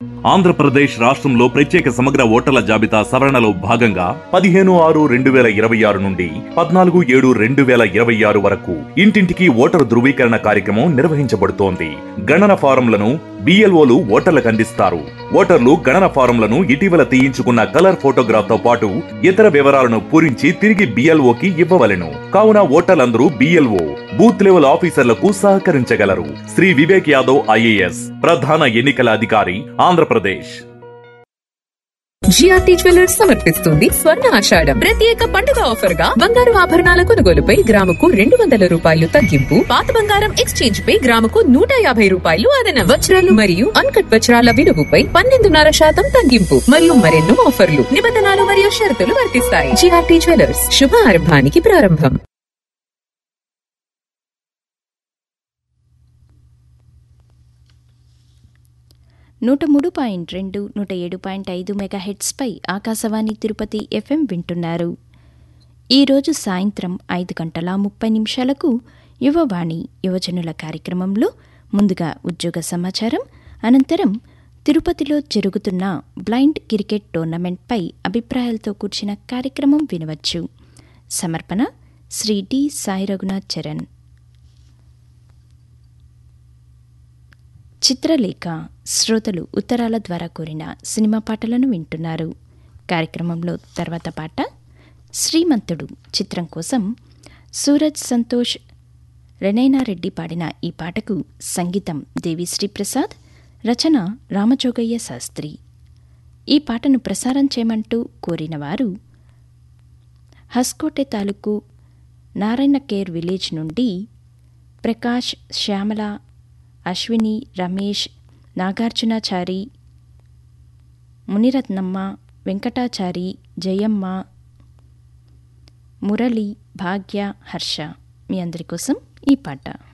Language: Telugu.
ఆంధ్రప్రదేశ్ రాష్ట్రంలో ప్రత్యేక సమగ్ర ఓటర్ల జాబితా సవరణలో భాగంగా పదిహేను ఆరు రెండు వేల ఇరవై ఆరు నుండి పద్నాలుగు ఏడు రెండు వేల ఇరవై ఆరు వరకు ఇంటింటికి ఓటరు ధృవీకరణ కార్యక్రమం నిర్వహించబడుతోంది గణన ఫారంలను బిఎల్ఓలు ఓటర్లకు అందిస్తారు ఓటర్లు గణన ఫారంలను ఇటీవల తీయించుకున్న కలర్ ఫోటోగ్రాఫ్ తో పాటు ఇతర వివరాలను పూరించి తిరిగి బిఎల్ఓకి ఇవ్వవలెను కావున ఓటర్లందరూ బిఎల్ఓ బూత్ లెవెల్ ఆఫీసర్లకు సహకరించగలరు శ్రీ వివేక్ యాదవ్ ఐఏఎస్ ప్రధాన ఎన్నికల అధికారి ఆంధ్రప్రదేశ్ జిఆర్టీ జ్యువెలర్స్ సమర్పిస్తుంది స్వర్ణ ఆషాఢం ప్రత్యేక పండుగ ఆఫర్ గా బంగారు ఆభరణాల కొనుగోలుపై గ్రాముకు రెండు వందల రూపాయలు తగ్గింపు పాత బంగారం ఎక్స్చేంజ్ పై గ్రాముకు నూట యాభై రూపాయలు అదన వజ్రాలు మరియు అన్కట్ వజ్రాల విలువపై పన్నెండున్నర శాతం తగ్గింపు మరియు మరెన్నో ఆఫర్లు నిబంధనలు మరియు షరతులు వర్తిస్తాయి జిఆర్టీ జ్యువెలర్స్ శుభ ఆరంభానికి ప్రారంభం నూట మూడు పాయింట్ రెండు నూట ఏడు పాయింట్ ఐదు మెగాహెట్స్పై ఆకాశవాణి తిరుపతి ఎఫ్ఎం వింటున్నారు ఈరోజు సాయంత్రం ఐదు గంటల ముప్పై నిమిషాలకు యువవాణి యువజనుల కార్యక్రమంలో ముందుగా ఉద్యోగ సమాచారం అనంతరం తిరుపతిలో జరుగుతున్న బ్లైండ్ క్రికెట్ టోర్నమెంట్పై అభిప్రాయాలతో కూర్చిన కార్యక్రమం వినవచ్చు సమర్పణ శ్రీ డి సాయి రఘునాథ్ చరణ్ చిత్రలేఖ శ్రోతలు ఉత్తరాల ద్వారా కోరిన సినిమా పాటలను వింటున్నారు కార్యక్రమంలో తర్వాత పాట శ్రీమంతుడు చిత్రం కోసం సూరజ్ సంతోష్ రెనైనారెడ్డి పాడిన ఈ పాటకు సంగీతం దేవిశ్రీ ప్రసాద్ రచన రామజోగయ్య శాస్త్రి ఈ పాటను ప్రసారం చేయమంటూ కోరిన వారు హస్కోటె తాలూకు నారాయణ కేర్ విలేజ్ నుండి ప్రకాష్ శ్యామల అశ్విని రమేష్ నాగార్జునాచారి మునిరత్నమ్మ వెంకటాచారి జయమ్మ మురళి భాగ్య హర్ష మీ అందరి కోసం ఈ పాట